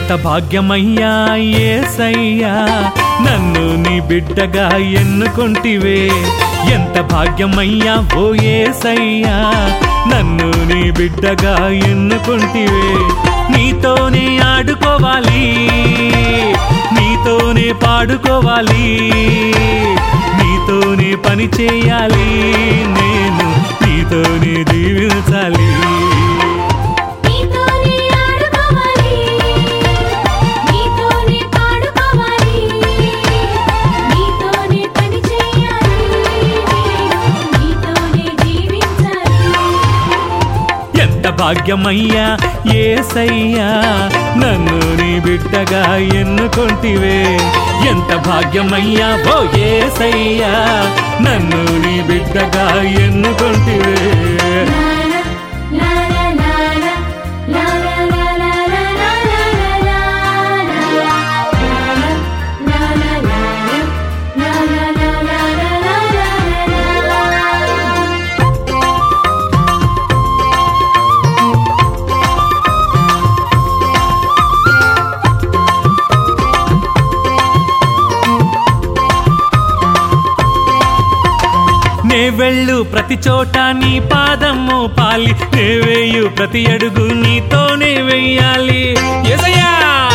ఎంత భాగ్యమయ్యా ఏసయ్యా నన్ను నీ బిడ్డగా ఎన్నుకొంటివే ఎంత భాగ్యమయ్యా ఓ ఏసయ్యా నన్ను నీ బిడ్డగా ఎన్నుకొంటివే నీతోనే ఆడుకోవాలి నీతోనే పాడుకోవాలి నీతోనే పని చేయాలి నేను నీతోనే జీవించాలి నీతోనే ఆడుకోవాలి నీతోనే పాడుకోవాలి నీతోనే పని చేయాలి నీతోనే జీవించాలి ఎంత భాగ్యమయ్యా ఏసయ్యా నన్ను నీ బిడ్డగా ఎన్నుకొంటివే ఎంత భాగ్యమయ్యా ఓ ఏసయ్యా నన్ను నీ బిడ్డగా ఎన్నుకొంటివే లా లా లా లా లా లా లా లా లా లా లా లా లా నే వెళ్ళు ప్రతి చోట నీ పాదము పాలి నే వేయు ప్రతి అడుగు నీతోనే వెయ్యాలి యేసయ్యా!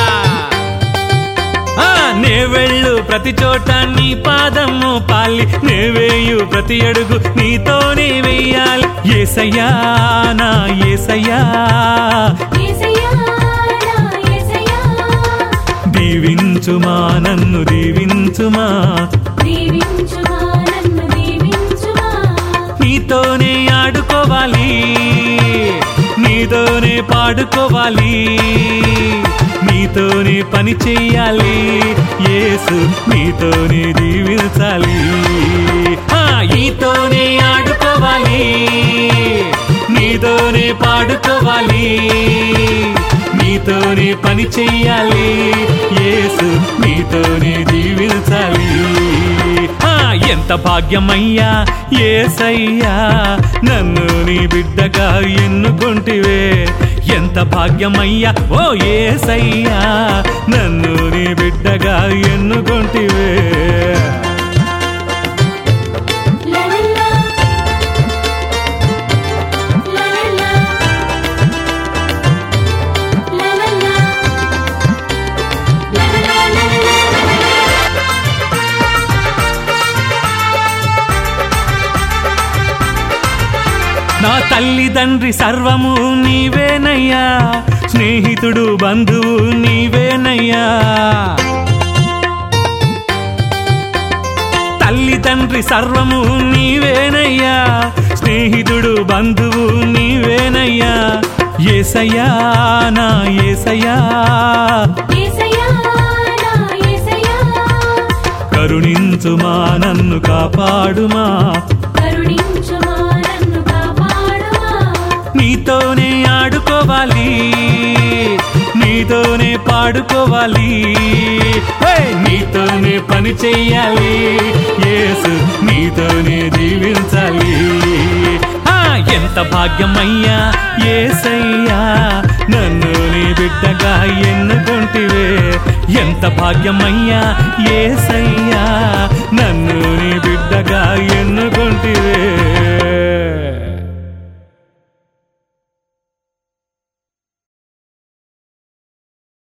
ఆ, నే వెళ్ళు ప్రతి చోట నీ పాదము పాలి నే వేయు ప్రతి అడుగు నీతోనే వెయ్యాలి ఏసయ్యా నా ఏసయ్యా యేసయ్యా నా యేసయ్యా దీవించుమా నన్ను దీవించుమా దీవించుమా నన్ను దీవించుమా నీతోనే ఆడుకోవాలి నీతోనే పాడుకోవాలి నీతోనే పని చెయ్యాలి యేసు నీతోనే జీవించాలి ఆ, నీతోనే ఆడుకోవాలి నీతోనే పాడుకోవాలి నీతోనే పని చెయ్యాలి యేసు నీతోనే జీవించాలి ఆ, ఎంత భాగ్యమయ్యా ఏసయ్యా నన్ను నీ బిడ్డగా ఎన్నుకుంటివే ఎంత భాగ్యమయ్యా ఓ ఏసయ్యా నన్ను నీ బిడ్డగా ఎన్నుకుంటివే లలలా లలలా లలలా నా తల్లిదండ్రి సర్వము నీవేనయ్యా స్నేహితుడు బంధువు నీవేనయ్యా తల్లిదండ్రి సర్వము నీవేనయ్యా స్నేహితుడు బంధువు నీవేనయ్యా ఏసయ్యా నా ఏసయ్యా యేసయ్యా నా యేసయ్యా కరుణించుమా నన్ను కాపాడుమా కరుణించుమా నన్ను కాపాడుమా నీతోనే ఆడుకోవాలి నీతోనే పాడుకోవాలి హే! నీతోనే పని చెయ్యాలి యేసు నీతోనే జీవించాలి ఆ, ఎంత భాగ్యమయ్యా ఏసయ్యా నన్ను నీ బిడ్డగా ఎన్నుకుంటివే ఎంత భాగ్యమయ్యా ఏసయ్యా నన్ను నీ బిడ్డగా ఎన్నుకు